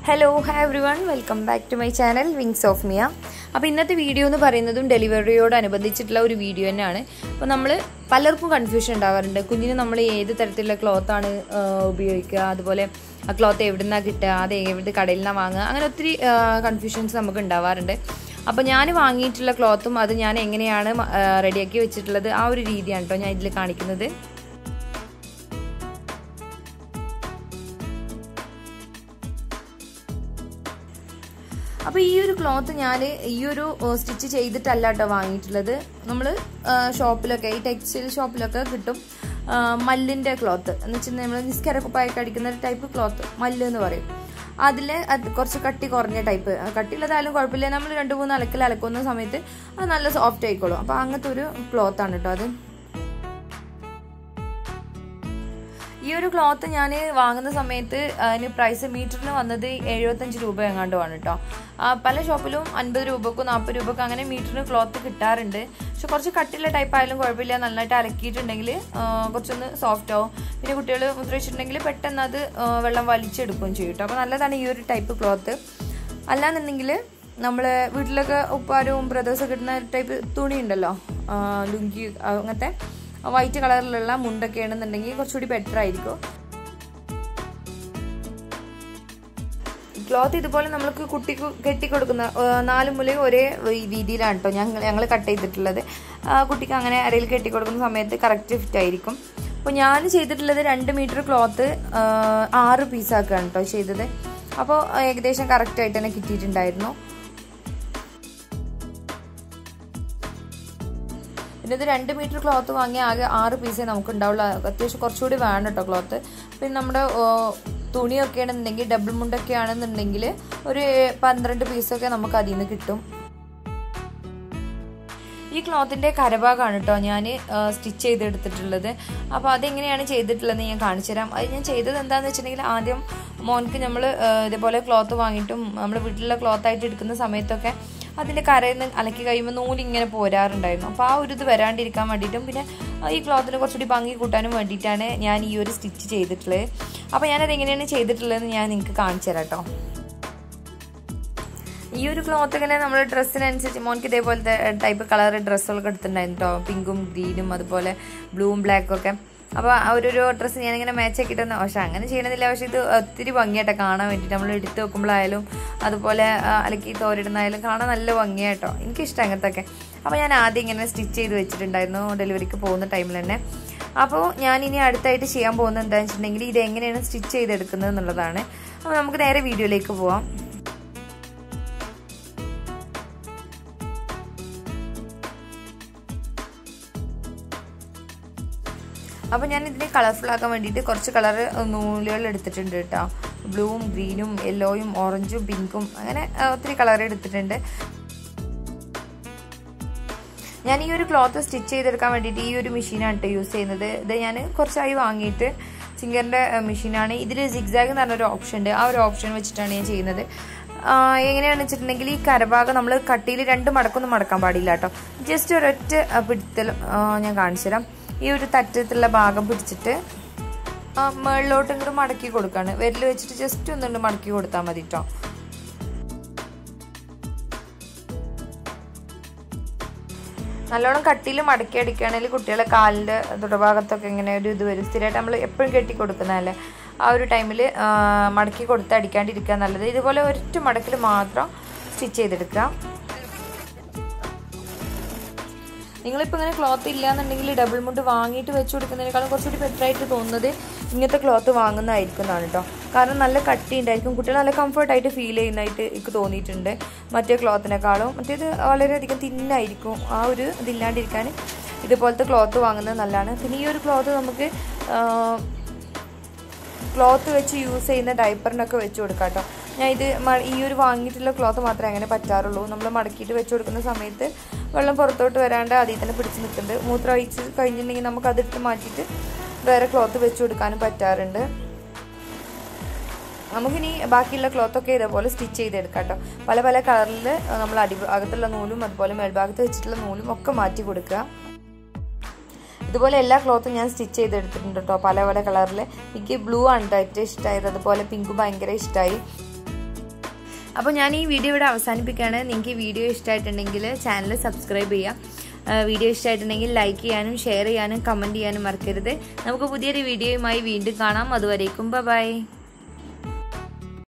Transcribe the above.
hello hi every one welcome back to my channel wings of Mia അപ്പോൾ ഇന്നത്തെ video എന്ന് പറയുന്നതും ഡെലിവറിയോടനുബന്ധിച്ചിട്ടുള്ള ഒരു വീഡിയോ തന്നെയാണ് അപ്പോൾ നമ്മൾ പലർക്കും കൺഫ്യൂഷൻ ഉണ്ടാവാറുണ്ട് കുഞ്ഞിന് നമ്മൾ ഏത് തരത്തിലുള്ള ക്ലോത്താണ് ഉപയോഗിക്കുക അതുപോലെ ആ ക്ലോത്ത് എവിടെ നിന്നാണ് കിട്ടുക അത് എവിടെ കടയിൽ നിന്നാണ് വാങ്ങുക അങ്ങനെ ഒത്തിരി കൺഫ്യൂഷൻസ് നമുക്ക് ഉണ്ടാവാറുണ്ട് അപ്പോൾ ഞാൻ വാങ്ങിയിട്ടുള്ള ക്ലോത്തും അത് ഞാൻ എങ്ങനെയാണ് റെഡിയാക്കി വെച്ചിട്ടുള്ളത് ആ ഒരു രീതിയാണ് കേട്ടോ ഞാൻ ഇതിൽ കാണിക്കുന്നത് അപ്പോൾ ഈ ഒരു ക്ലോത്ത് ഞാൻ ഈ ഒരു സ്റ്റിച്ച് ചെയ്തിട്ടല്ല കേട്ടോ വാങ്ങിയിട്ടുള്ളത് നമ്മൾ ഷോപ്പിലൊക്കെ ഈ ടെക്സ്റ്റൈൽ ഷോപ്പിലൊക്കെ കിട്ടും മല്ലിൻ്റെ ക്ലോത്ത് എന്ന് വെച്ചാൽ നമ്മൾ നിസ്കരക്കുപ്പായൊക്കെ അടിക്കുന്ന ഒരു ടൈപ്പ് ക്ലോത്ത് മല്ല് എന്ന് പറയും അതിൽ അത് കുറച്ച് കട്ടി കുറഞ്ഞ ടൈപ്പ് കട്ടിയുള്ളതായാലും കുഴപ്പമില്ല നമ്മൾ രണ്ട് മൂന്ന് അലക്കൽ അലക്കുന്ന സമയത്ത് അത് നല്ല സോഫ്റ്റ് ആയിക്കോളും അപ്പോൾ അങ്ങനത്തെ ഒരു ക്ലോത്താണ് കേട്ടോ അത് ഈ ഒരു ക്ലോത്ത് ഞാൻ വാങ്ങുന്ന സമയത്ത് അതിന് പ്രൈസ് മീറ്ററിന് വന്നത് എഴുപത്തഞ്ച് രൂപ എങ്ങാണ്ടുമാണ് കേട്ടോ പല ഷോപ്പിലും അൻപത് രൂപക്കും നാൽപ്പത് രൂപക്കും അങ്ങനെ മീറ്ററിന് ക്ലോത്ത് കിട്ടാറുണ്ട് പക്ഷെ കുറച്ച് കട്ടിയുള്ള ടൈപ്പ് ആയാലും കുഴപ്പമില്ല നന്നായിട്ട് അലക്കിയിട്ടുണ്ടെങ്കിൽ കുറച്ചൊന്ന് സോഫ്റ്റ് ആവും പിന്നെ കുട്ടികൾ മുദ്രവെച്ചിട്ടുണ്ടെങ്കിൽ പെട്ടെന്ന് അത് വെള്ളം വലിച്ചെടുക്കുകയും ചെയ്യും കേട്ടോ അപ്പോൾ നല്ലതാണ് ഈ ഒരു ടൈപ്പ് ക്ലോത്ത് അല്ലാന്നുണ്ടെങ്കിൽ നമ്മൾ വീട്ടിലൊക്കെ ഉപ്പാരും ബ്രദേഴ്സൊക്കെ ഇടുന്ന ടൈപ്പ് തുണി ഉണ്ടല്ലോ ലുങ്കി അങ്ങനത്തെ വൈറ്റ് കളറിലുള്ള മുണ്ടൊക്കെ ആണെന്നുണ്ടെങ്കിൽ കുറച്ചുകൂടി ബെറ്റർ ആയിരിക്കും ക്ലോത്ത് ഇതുപോലെ നമ്മൾക്ക് കുട്ടിക്ക് കെട്ടിക്കൊടുക്കുന്ന നാല് മുലയും ഒരേ രീതിയിലാണ് കേട്ടോ ഞങ്ങൾ ഞങ്ങൾ കട്ട് ചെയ്തിട്ടുള്ളത് കുട്ടിക്ക് അങ്ങനെ അരയിൽ കെട്ടിക്കൊടുക്കുന്ന സമയത്ത് കറക്റ്റ് ഫിറ്റ് ആയിരിക്കും അപ്പോൾ ഞാൻ ചെയ്തിട്ടുള്ളത് രണ്ട് മീറ്റർ ക്ലോത്ത് ആറ് പീസാക്കുകയാണ് കേട്ടോ ചെയ്തത് അപ്പോൾ ഏകദേശം കറക്റ്റായിട്ട് തന്നെ കിട്ടിയിട്ടുണ്ടായിരുന്നു പിന്നെ ഇത് രണ്ട് മീറ്റർ ക്ലോത്ത് വാങ്ങി ആകെ ആറ് പീസേ നമുക്ക് ഉണ്ടാവുള്ളൂ അത്യാവശ്യം കുറച്ചുകൂടി വേണം കേട്ടോ ക്ലോത്ത് പിന്നെ നമ്മുടെ തുണിയൊക്കെ ആണെന്നുണ്ടെങ്കിൽ ഡബിൾ മുണ്ടൊക്കെ ആണെന്നുണ്ടെങ്കിൽ ഒരു പന്ത്രണ്ട് പീസൊക്കെ നമുക്ക് അതിൽ നിന്ന് കിട്ടും ഈ ക്ലോത്തിൻ്റെ കരഭാഗമാണ് കേട്ടോ ഞാൻ സ്റ്റിച്ച് ചെയ്തെടുത്തിട്ടുള്ളത് അപ്പോൾ അതെങ്ങനെയാണ് ചെയ്തിട്ടുള്ളത് ഞാൻ കാണിച്ചു തരാം അത് ഞാൻ ചെയ്തത് എന്താണെന്ന് വെച്ചിട്ടുണ്ടെങ്കിൽ ആദ്യം മോൻക്ക് നമ്മൾ ഇതേപോലെ ക്ലോത്ത് വാങ്ങിയിട്ടും നമ്മൾ വീട്ടിലുള്ള ക്ലോത്ത് ആയിട്ട് എടുക്കുന്ന സമയത്തൊക്കെ അതിൻ്റെ കരയിൽ നിന്ന് അലക്കി കഴിയുമ്പോൾ നൂലിങ്ങനെ പോരാറുണ്ടായിരുന്നു അപ്പോൾ ആ ഒരു ഇത് വരാണ്ടിരിക്കാൻ വേണ്ടിയിട്ടും പിന്നെ ഈ ക്ലോത്തിന് കുറച്ചുകൂടി ഭംഗി കൂട്ടാനും വേണ്ടിയിട്ടാണ് ഞാൻ ഈ ഒരു സ്റ്റിച്ച് ചെയ്തിട്ടുള്ളത് അപ്പോൾ ഞാനത് എങ്ങനെയാണ് ചെയ്തിട്ടുള്ളതെന്ന് ഞാൻ നിങ്ങൾക്ക് കാണിച്ചു തരാം കേട്ടോ ഈ ഒരു ക്ലോത്ത് ഇങ്ങനെ നമ്മൾ ഡ്രസ്സിനനുസരിച്ച് മോൻക്ക് ഇതേപോലത്തെ ടൈപ്പ് കളർ ഡ്രസ്സുകളൊക്കെ എടുത്തിട്ടുണ്ടായിരുന്നു കേട്ടോ പിങ്കും ഗ്രീനും അതുപോലെ ബ്ലൂവും ബ്ലാക്കും ഒക്കെ അപ്പോൾ ആ ഒരു ഡ്രസ്സ് ഞാനിങ്ങനെ മാച്ച് ആക്കിയിട്ടൊന്നും പക്ഷെ അങ്ങനെ ചെയ്യണമെന്നില്ല പക്ഷേ ഇത് ഒത്തിരി ഭംഗിയായിട്ടോ കാണാൻ വേണ്ടിയിട്ട് നമ്മൾ എടുത്ത് വെക്കുമ്പോഴായാലും അതുപോലെ അലക്കി തോരിടുന്നായാലും കാണാൻ നല്ല ഭംഗിയായിട്ടോ എനിക്കിഷ്ടം അങ്ങനത്തെ ഒക്കെ അപ്പോൾ ഞാൻ ആദ്യം ഇങ്ങനെ സ്റ്റിച്ച് ചെയ്ത് വെച്ചിട്ടുണ്ടായിരുന്നു ഡെലിവറിക്ക് പോകുന്ന ടൈമിൽ തന്നെ അപ്പോൾ ഞാൻ ഇനി അടുത്തായിട്ട് ചെയ്യാൻ പോകുന്നത് എന്താണെന്ന് വെച്ചിട്ടുണ്ടെങ്കിൽ ഇത് എങ്ങനെയാണ് സ്റ്റിച്ച് ചെയ്തെടുക്കുന്നത് എന്നുള്ളതാണ് അപ്പോൾ നമുക്ക് നേരെ വീഡിയോയിലേക്ക് പോവാം അപ്പോൾ ഞാൻ ഇതിനെ കളർഫുൾ ആക്കാൻ വേണ്ടിയിട്ട് കുറച്ച് കളർ നൂലുകൾ എടുത്തിട്ടുണ്ട് കേട്ടോ ബ്ലൂവും ഗ്രീനും യെല്ലോയും ഓറഞ്ചും പിങ്കും അങ്ങനെ ഒത്തിരി കളർ എടുത്തിട്ടുണ്ട് ഞാൻ ഈ ഒരു ക്ലോത്ത് സ്റ്റിച്ച് ചെയ്തെടുക്കാൻ വേണ്ടിയിട്ട് ഈ ഒരു മെഷീനാണ് കേട്ടോ യൂസ് ചെയ്യുന്നത് ഇത് ഞാൻ കുറച്ചായി വാങ്ങിയിട്ട് സിംഗറിൻ്റെ മെഷീനാണ് ഇതിൽ സിഗ്സാഗ് എന്ന് പറഞ്ഞൊരു ഓപ്ഷൻ ഉണ്ട് ആ ഒരു ഓപ്ഷൻ വെച്ചിട്ടാണ് ഞാൻ ചെയ്യുന്നത് എങ്ങനെയാണെന്ന് വെച്ചിട്ടുണ്ടെങ്കിൽ ഈ കരഭാഗം നമ്മൾ കട്ടിയിൽ രണ്ട് മടക്കൊന്നും മടക്കാൻ പാടില്ല കേട്ടോ ജസ്റ്റ് ഒരൊറ്റ പിടുത്തൽ ഞാൻ കാണിച്ചു തരാം ഈ ഒരു തറ്റത്തിലുള്ള ഭാഗം പിടിച്ചിട്ട് മുകളിലോട്ട് ഇങ്ങോട്ട് മടക്കി കൊടുക്കാണ് വിരൽ വെച്ചിട്ട് ജസ്റ്റ് ഒന്നുകൊണ്ട് മടക്കി കൊടുത്താൽ മതി കേട്ടോ നല്ലോണം കട്ടിയിൽ മടക്കി അടിക്കുകയാണെങ്കിൽ കുട്ടികളെ കാലിൻ്റെ തുടഭാഗത്തൊക്കെ ഇങ്ങനെ ഒരു ഇത് വരും സ്ഥിരമായിട്ട് നമ്മൾ എപ്പോഴും കെട്ടി കൊടുക്കുന്നതല്ലേ ആ ഒരു ടൈമിൽ മടക്കി കൊടുത്ത് അടിക്കാണ്ടിരിക്കുക നല്ലത് ഇതുപോലെ ഒരൊറ്റ മടക്കിൽ മാത്രം സ്റ്റിച്ച് ചെയ്തെടുക്കുക നിങ്ങളിപ്പോൾ ഇങ്ങനെ ക്ലോത്ത് ഇല്ലയെന്നുണ്ടെങ്കിൽ ഡബിൾ മുണ്ട് വാങ്ങിയിട്ട് വെച്ച് കൊടുക്കുന്നതിനേക്കാളും കുറച്ചുകൂടി ബെറ്റർ ആയിട്ട് തോന്നുന്നത് ഇങ്ങനത്തെ ക്ലോത്ത് വാങ്ങുന്നതായിരിക്കും എന്നാണ് കേട്ടോ കാരണം നല്ല കട്ടി ഉണ്ടായിരിക്കും കുട്ടികൾ നല്ല കംഫർട്ടായിട്ട് ഫീൽ ചെയ്യുന്നതായിട്ട് എനിക്ക് തോന്നിയിട്ടുണ്ട് മറ്റേ ക്ലോത്തിനേക്കാളും മറ്റേത് വളരെയധികം തിന്നായിരിക്കും ആ ഒരു ഇതില്ലാണ്ടിരിക്കാൻ ഇതുപോലത്തെ ക്ലോത്ത് വാങ്ങുന്നത് നല്ലതാണ് പിന്നെ ഈ ഒരു ക്ലോത്ത് നമുക്ക് ക്ലോത്ത് വെച്ച് യൂസ് ചെയ്യുന്ന ഡൈപ്പറിനൊക്കെ വെച്ച് കൊടുക്കാം കേട്ടോ ഞാൻ ഇത് ഈ ഒരു വാങ്ങിയിട്ടുള്ള ക്ലോത്ത് മാത്രമേ അങ്ങനെ പറ്റാറുള്ളൂ നമ്മൾ മടക്കിയിട്ട് വെച്ച് കൊടുക്കുന്ന സമയത്ത് വെള്ളം പുറത്തോട്ട് വരാണ്ട് അതിൽ തന്നെ പിടിച്ച് നിൽക്കുന്നുണ്ട് മൂത്രം ഒഴിച്ച് കഴിഞ്ഞിട്ടുണ്ടെങ്കിൽ നമുക്ക് അതെടുത്ത് മാറ്റിയിട്ട് വേറെ ക്ലോത്ത് വെച്ച് കൊടുക്കാനും പറ്റാറുണ്ട് നമുക്കിനി ബാക്കിയുള്ള ക്ലോത്തൊക്കെ ഇതേപോലെ സ്റ്റിച്ച് ചെയ്തെടുക്കാം കേട്ടോ പല പല കളറിൽ നമ്മൾ അടി അകത്തുള്ള നൂലും അതുപോലെ മേൽഭാഗത്ത് വെച്ചിട്ടുള്ള നൂലും ഒക്കെ മാറ്റി കൊടുക്കുക ഇതുപോലെ എല്ലാ ക്ലോത്തും ഞാൻ സ്റ്റിച്ച് ചെയ്തെടുത്തിട്ടുണ്ട് കേട്ടോ പല പല കളറിൽ എനിക്ക് ബ്ലൂ ആണ് കേട്ടോ ഏറ്റവും ഇഷ്ടമായത് അതുപോലെ പിങ്ക് ഭയങ്കര ഇഷ്ടമായി അപ്പോൾ ഞാൻ ഈ വീഡിയോ ഇവിടെ അവസാനിപ്പിക്കുകയാണ് നിങ്ങൾക്ക് ഈ വീഡിയോ ഇഷ്ടമായിട്ടുണ്ടെങ്കിൽ ചാനൽ സബ്സ്ക്രൈബ് ചെയ്യുക വീഡിയോ ഇഷ്ടമായിട്ടുണ്ടെങ്കിൽ ലൈക്ക് ചെയ്യാനും ഷെയർ ചെയ്യാനും കമൻറ്റ് ചെയ്യാനും മറക്കരുത് നമുക്ക് പുതിയൊരു വീഡിയോയുമായി വീണ്ടും കാണാം അതുവരേക്കും ബൈ